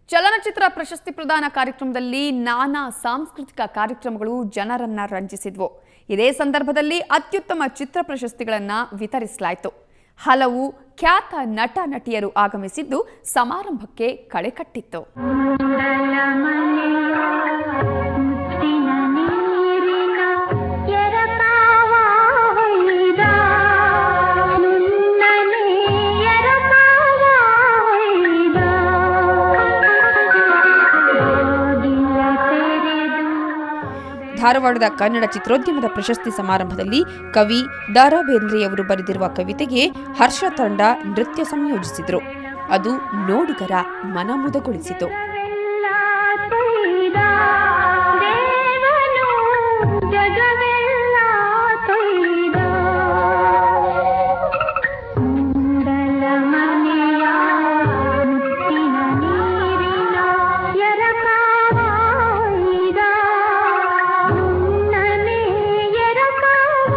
ಚಲನಚಿತ್ರ ಪ್ರಶಸ್ತಿ ಪ್ರದಾನ ಕಾರ್ಯಕ್ರಮದಲ್ಲಿ ನಾನಾ ಸಾಂಸ್ಕೃತಿಕ ಕಾರ್ಯಕ್ರಮಗಳು ಜನರನ್ನ ರಂಜಿಸಿದ್ವು ಇದೇ ಸಂದರ್ಭದಲ್ಲಿ ಅತ್ಯುತ್ತಮ ಚಿತ್ರ ಪ್ರಶಸ್ತಿಗಳನ್ನ ವಿತರಿಸಲಾಯಿತು ಹಲವು ಖ್ಯಾತ ನಟ ನಟಿಯರು ಆಗಮಿಸಿದ್ದು ಸಮಾರಂಭಕ್ಕೆ ಕಳೆ ಕಟ್ಟಿತ್ತು ಮುತ್ತಿನ ನೀರಿನ ಎರಪಾವ ಹೊಯ್ದ ನುಣ್ಣನೆ ಎರಪಾವ ಹೊಯ್ದ ಬಾಗಿಲ ತೆರೆದು ಧಾರವಾಡದ ಕನ್ನಡ ಚಿತ್ರೋದ್ಯಮದ ಪ್ರಶಸ್ತಿ ಸಮಾರಂಭದಲ್ಲಿ ಕವಿ ದಾರಾ ಬೇಂದ್ರೆಯವರು ಬರೆದಿರುವ ಕವಿತೆಗೆ ಹರ್ಷ ತಂಡ ನೃತ್ಯ ಸಂಯೋಜಿಸಿದರು ಅದು ನೋಡುಗರ ಮನಮುದಗೊಳಿಸಿತು ಜಗವೆಲ್ಲ ತೊಯ್ದ ದೇವನು ಜಗವೆಲ್ಲ ತೊಯ್ದ ಮೂಡಲ ಮನೆಯ ಮುತ್ತಿನ ನೀರಿನ ಎರಪಾವ ಹೊಯ್ದ ನುಣ್ಣನೆ ಎರಪಾವ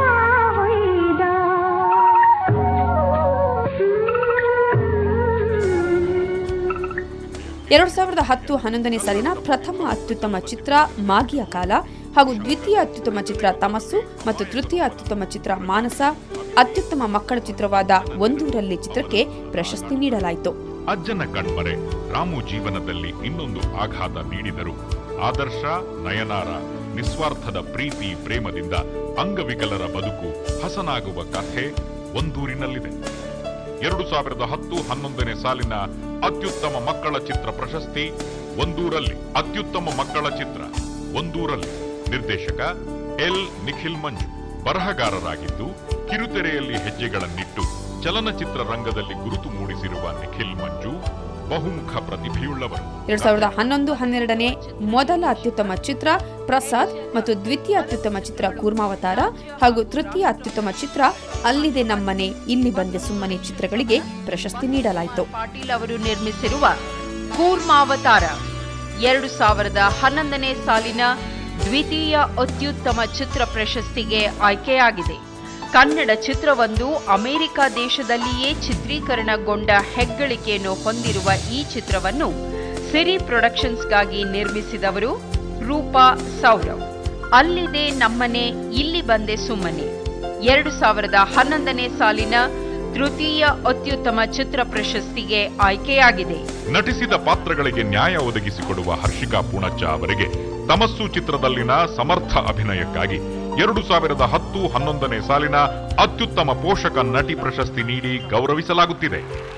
ಹೊಯ್ದ ಎರಡ್ ಸಾವಿರದ ಹತ್ತು ಹನ್ನೊಂದನೇ ಸಾಲಿನ ಪ್ರಥಮ ಅತ್ಯುತ್ತಮ ಚಿತ್ರ ಮಾಗಿಯ ಕಾಲ ಹಾಗೂ ದ್ವಿತೀಯ ಅತ್ಯುತ್ತಮ ಚಿತ್ರ ತಮಸ್ಸು ಮತ್ತು ತೃತೀಯ ಅತ್ಯುತ್ತಮ ಚಿತ್ರ ಮಾನಸ ಅತ್ಯುತ್ತಮ ಮಕ್ಕಳ ಚಿತ್ರವಾದ ಒಂದೂರಲ್ಲಿ ಚಿತ್ರಕ್ಕೆ ಪ್ರಶಸ್ತಿ ನೀಡಲಾಯಿತು ಅಜ್ಜನ ಕಣ್ಮರೆ ರಾಮು ಜೀವನದಲ್ಲಿ ಇನ್ನೊಂದು ಆಘಾತ ನೀಡಿದರು ಆದರ್ಶ ನಯನಾರ ನಿಸ್ವಾರ್ಥದ ಪ್ರೀತಿ ಪ್ರೇಮದಿಂದ ಅಂಗವಿಕಲರ ಬದುಕು ಹಸನಾಗುವ ಕಥೆ ಒಂದೂರಿನಲ್ಲಿದೆ ಎರಡು ಸಾವಿರದ ಹತ್ತು ಹನ್ನೊಂದನೇ ಸಾಲಿನ ಅತ್ಯುತ್ತಮ ಮಕ್ಕಳ ಚಿತ್ರ ಪ್ರಶಸ್ತಿ ಒಂದೂರಲ್ಲಿ ಅತ್ಯುತ್ತಮ ಮಕ್ಕಳ ಚಿತ್ರ ಒಂದೂರಲ್ಲಿ ನಿರ್ದೇಶಕ ಎಲ್ ನಿಖಿಲ್ ಮಂಜು ಬರಹಗಾರರಾಗಿದ್ದು ಕಿರುತೆರೆಯಲ್ಲಿ ಹೆಜ್ಜೆಗಳನ್ನಿಟ್ಟು ಚಲನಚಿತ್ರ ರಂಗದಲ್ಲಿ ಗುರುತು ಮೂಡಿಸಿರುವ ನಿಖಿಲ್ ಮಂಜು ಬಹುಮುಖ ಪ್ರತಿಭೆಯುಳ್ಳವರು ಎರಡ್ ಸಾವಿರದ ಹನ್ನೊಂದು ಹನ್ನೆರಡನೇ ಮೊದಲ ಅತ್ಯುತ್ತಮ ಚಿತ್ರ ಪ್ರಸಾದ್ ಮತ್ತು ದ್ವಿತೀಯ ಅತ್ಯುತ್ತಮ ಚಿತ್ರ ಕೂರ್ಮಾವತಾರ ಹಾಗೂ ತೃತೀಯ ಅತ್ಯುತ್ತಮ ಚಿತ್ರ ಅಲ್ಲಿದೆ ನಮ್ಮನೆ ಇಲ್ಲಿ ಬಂದೆ ಸುಮ್ಮನೆ ಚಿತ್ರಗಳಿಗೆ ಪ್ರಶಸ್ತಿ ನೀಡಲಾಯಿತು ಪಾಟೀಲ್ ಅವರು ನಿರ್ಮಿಸಿರುವ ಕೂರ್ಮಾವತಾರ ಎರಡು ಸಾವಿರದ ಹನ್ನೊಂದನೇ ಸಾಲಿನ ದ್ವಿತೀಯ ಅತ್ಯುತ್ತಮ ಚಿತ್ರ ಪ್ರಶಸ್ತಿಗೆ ಆಯ್ಕೆಯಾಗಿದೆ ಕನ್ನಡ ಚಿತ್ರವೊಂದು ಅಮೆರಿಕ ದೇಶದಲ್ಲಿಯೇ ಚಿತ್ರೀಕರಣಗೊಂಡ ಹೆಗ್ಗಳಿಕೆಯನ್ನು ಹೊಂದಿರುವ ಈ ಚಿತ್ರವನ್ನು ಸಿರಿ ಪ್ರೊಡಕ್ಷನ್ಸ್ಗಾಗಿ ನಿರ್ಮಿಸಿದವರು ರೂಪಾ ಸೌರವ್ ಅಲ್ಲಿದೆ ನಮ್ಮನೆ ಇಲ್ಲಿ ಬಂದೆ ಸುಮ್ಮನೆ ಎರಡು ಸಾವಿರದ ಹನ್ನೊಂದನೇ ಸಾಲಿನ ತೃತೀಯ ಅತ್ಯುತ್ತಮ ಚಿತ್ರ ಪ್ರಶಸ್ತಿಗೆ ಆಯ್ಕೆಯಾಗಿದೆ ನಟಿಸಿದ ಪಾತ್ರಗಳಿಗೆ ನ್ಯಾಯ ಒದಗಿಸಿಕೊಡುವ ಹರ್ಷಿಕಾ ಪೂಣಚ್ಚ ಅವರಿಗೆ ತಮಸ್ಸು ಚಿತ್ರದಲ್ಲಿನ ಸಮರ್ಥ ಅಭಿನಯಕ್ಕಾಗಿ ಎರಡು ಸಾವಿರದ ಹತ್ತು ಹನ್ನೊಂದನೇ ಸಾಲಿನ ಅತ್ಯುತ್ತಮ ಪೋಷಕ ನಟಿ ಪ್ರಶಸ್ತಿ ನೀಡಿ ಗೌರವಿಸಲಾಗುತ್ತಿದೆ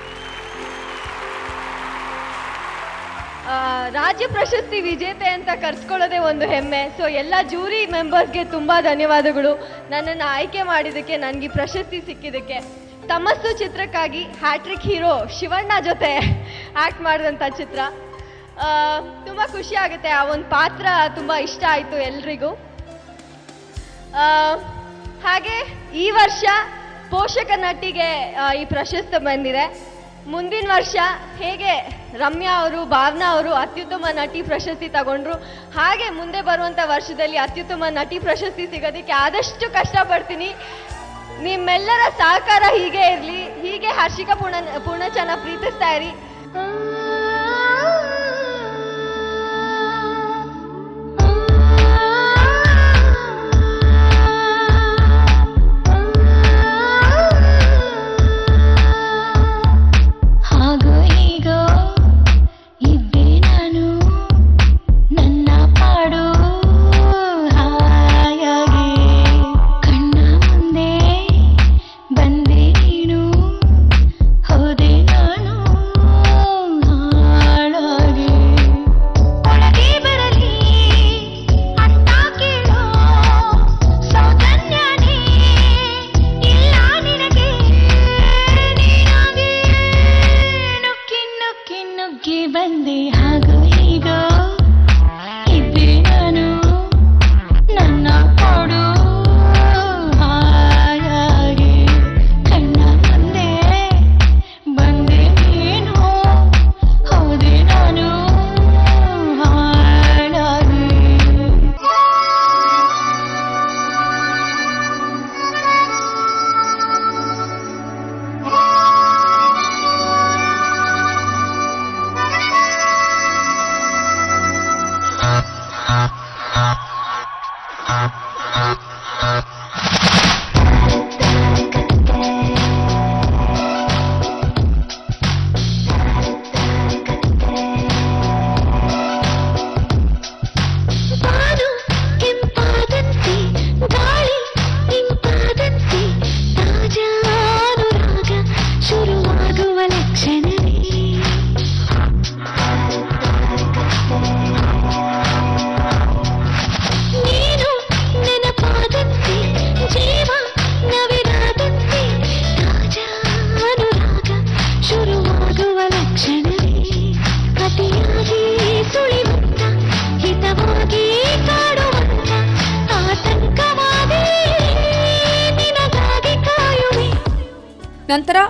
ಆ, ರಾಜ್ಯ ಪ್ರಶಸ್ತಿ ವಿಜೇತೆ ಅಂತ ಕರ್ಸ್ಕೊಳ್ಳೋದೇ ಒಂದು ಹೆಮ್ಮೆ ಸೊ ಎಲ್ಲ ಜೂರಿ ಮೆಂಬರ್ಸ್ಗೆ ತುಂಬ ಧನ್ಯವಾದಗಳು ನನ್ನನ್ನು ಆಯ್ಕೆ ಮಾಡಿದ್ದಕ್ಕೆ ನನಗೆ ಪ್ರಶಸ್ತಿ ಸಿಕ್ಕಿದ್ದಕ್ಕೆ ತಮಸ್ಸು ಚಿತ್ರಕ್ಕಾಗಿ ಹ್ಯಾಟ್ರಿಕ್ ಹೀರೋ ಶಿವಣ್ಣ ಜೊತೆ ಆ್ಯಕ್ಟ್ ಮಾಡಿದಂಥ ಚಿತ್ರ ತುಂಬ ಖುಷಿ ಆಗುತ್ತೆ ಆ ಒಂದು ಪಾತ್ರ ತುಂಬ ಇಷ್ಟ ಆಯಿತು ಎಲ್ರಿಗೂ ಆ, ಹಾಗೆ ಈ ವರ್ಷ ಪೋಷಕ ನಟಿಗೆ ಆ, ಈ ಪ್ರಶಸ್ತಿ ಬಂದಿದೆ ಮುಂದಿನ ವರ್ಷ ಹೇಗೆ ರಮ್ಯಾ ಅವರು ಭಾವನಾ ಅವರು ಅತ್ಯುತ್ತಮ ನಟಿ ಪ್ರಶಸ್ತಿ ತಗೊಂಡ್ರು ಹಾಗೆ ಮುಂದೆ ಬರುವಂಥ ವರ್ಷದಲ್ಲಿ ಅತ್ಯುತ್ತಮ ನಟಿ ಪ್ರಶಸ್ತಿ ಸಿಗೋದಕ್ಕೆ ಆದಷ್ಟು ಕಷ್ಟಪಡ್ತೀನಿ ನಿಮ್ಮೆಲ್ಲರ ಸಹಕಾರ ಹೀಗೆ ಇರಲಿ ಹೀಗೆ ಹರ್ಷಿಕಾ ಪೂರ್ಣ ಪೂರ್ಣಚನ ಪ್ರೀತಿಸ್ತಾ ಇರಿ ಹಾಗೋ ಹೀಗೋ ಇದ್ದೆ ನಾನು ನನ್ನ ಪಾಡು ಹಾಯಾಗಿ ಕಣ್ಣ ಮುಂದೆ ಬಂದೆ ನೀನು ಹೋದೆ ನಾನು ಹಾಳಾಗಿ ಒಳಗೆ ಬರಲಿ ಅಂತ ಕೇಳೋ ಸೌಜನ್ಯನೇ ಇಲ್ಲ ನಿನಗೆ ನೀನಾಗೆ ನುಗ್ಗಿ ನುಗ್ಗಿ ನುಗ್ಗಿ ಬಂದೆ ಹಾಗೋ ಹೀಗೋ ಇದ್ದೆ ನಾನು ನನ್ನ ಕೊಡು ಹಾಯಾಗಿ ಕಣ್ಣ ಮುಂದೆ ಬಂದೆ ನೀನು ಹೋದೆ ನಾನು ಹಾಳಾಗಿ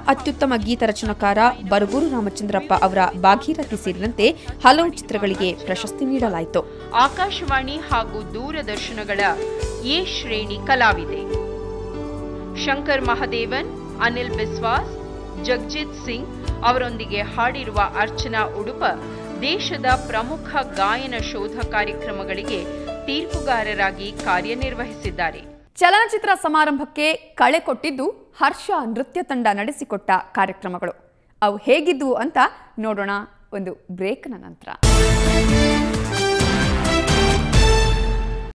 ಅತ್ಯುತ್ತಮ ಗೀತ ರಚನಾಕಾರ ಬರಗೂರು ರಾಮಚಂದ್ರಪ್ಪ ಅವರ ಭಾಗೀರಥಿ ಸೇರಿದಂತೆ ಹಲವು ಚಿತ್ರಗಳಿಗೆ ಪ್ರಶಸ್ತಿ ನೀಡಲಾಯಿತು ಆಕಾಶವಾಣಿ ಹಾಗೂ ದೂರದರ್ಶನಗಳ ಎ ಶ್ರೇಣಿ ಕಲಾವಿದೆ ಶಂಕರ್ ಮಹದೇವನ್ ಅನಿಲ್ ಬಿಸ್ವಾಸ್ ಜಗಜಿತ್ ಸಿಂಗ್ ಅವರೊಂದಿಗೆ ಹಾಡಿರುವ ಅರ್ಚನಾ ಉಡುಪ ದೇಶದ ಪ್ರಮುಖ ಗಾಯನ ಶೋಧ ಕಾರ್ಯಕ್ರಮಗಳಿಗೆ ತೀರ್ಪುಗಾರರಾಗಿ ಕಾರ್ಯನಿರ್ವಹಿಸಿದ್ದಾರೆ ಚಲನಚಿತ್ರ ಸಮಾರಂಭಕ್ಕೆ ಕಳೆ ಕೊಟ್ಟಿದ್ದು ಹರ್ಷ ನೃತ್ಯ ತಂಡ ನಡೆಸಿಕೊಟ್ಟ ಕಾರ್ಯಕ್ರಮಗಳು ಅವು ಹೇಗಿದ್ವು ಅಂತ ನೋಡೋಣ ಒಂದು ಬ್ರೇಕ್ನ ನಂತರ